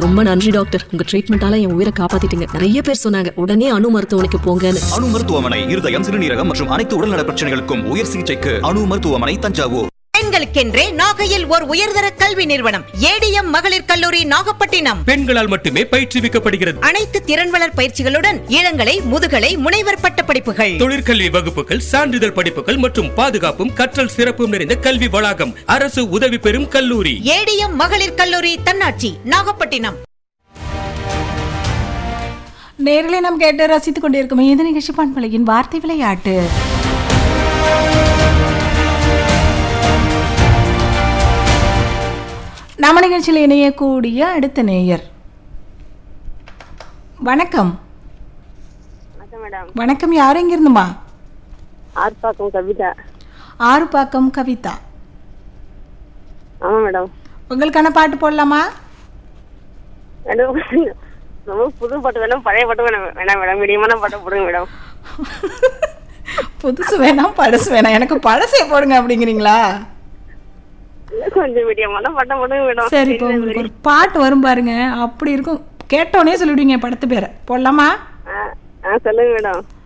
ரொம்ப நன்றி டாக்டர் உங்க ட்ரீட்மெண்டால என் உயிரை காப்பாத்திட்டீங்க நிறைய பேர் சொன்னாங்க உடனே அணு மருத்துவமனைக்கு போங்கன்னு அணு மருத்துவமனை இருதயம் சிறுநீரகம் மற்றும் அனைத்து உடல்நல பிரச்சனைகளுக்கும் உயர் சிகிச்சைக்கு அணு மருத்துவமனை தஞ்சாவூர் பெண்களுக்கென்றே நாகையில் ஓர் உயர்தர கல்வி நிறுவனம் ஏடிஎம் மகளிர் கல்லூரி நாகப்பட்டினம் பெண்களால் மட்டுமே பயிற்றுவிக்கப்படுகிறது அனைத்து திறன்வளர் பயிற்சிகளுடன் இளங்கலை முதுகலை முனைவர் பட்ட படிப்புகள் தொழிற்கல்வி வகுப்புகள் சான்றிதழ் படிப்புகள் மற்றும் பாதுகாப்பும் கற்றல் சிறப்பும் நிறைந்த கல்வி வளாகம் அரசு உதவி பெறும் கல்லூரி ஏடிஎம் மகளிர் கல்லூரி தன்னாட்சி நாகப்பட்டினம் நேரிலே நாம் கேட்டு ரசித்துக் கொண்டிருக்கும் இந்த நிகழ்ச்சி பண்பலையின் வார்த்தை விளையாட்டு நம்ம நிகழ்ச்சியில் இணையக்கூடிய அடுத்த நேயர் வணக்கம் வணக்கம் மேடம் வணக்கம் யார் எங்கிருந்துமா ஆர்ப்பாக்கம் கவிதா ஆறுபாக்கம் கவிதா ஆமாம் மேடம் உங்களுக்கான பாட்டு போடலாமா மேடம் ரொம்ப புது பாட்டு வேணும் பழைய பாட்டு வேணும் வேணாம் மேடம் மீடியமான பாட்டு போடுங்க மேடம் புதுசு வேணாம் பழசு வேணாம் எனக்கு பழசே போடுங்க அப்படிங்கிறீங்களா கொஞ்சம் மீடியமான பாட்டை போடுங்க மேடம் சரி இப்போ உங்களுக்கு ஒரு பாட்டு வரும் பாருங்க அப்படி இருக்கும் கேட்டோன்னே சொல்லிவிடுவீங்க படத்து பேரை போடலாமா ஆ ஆ சொல்லுங்க மேடம்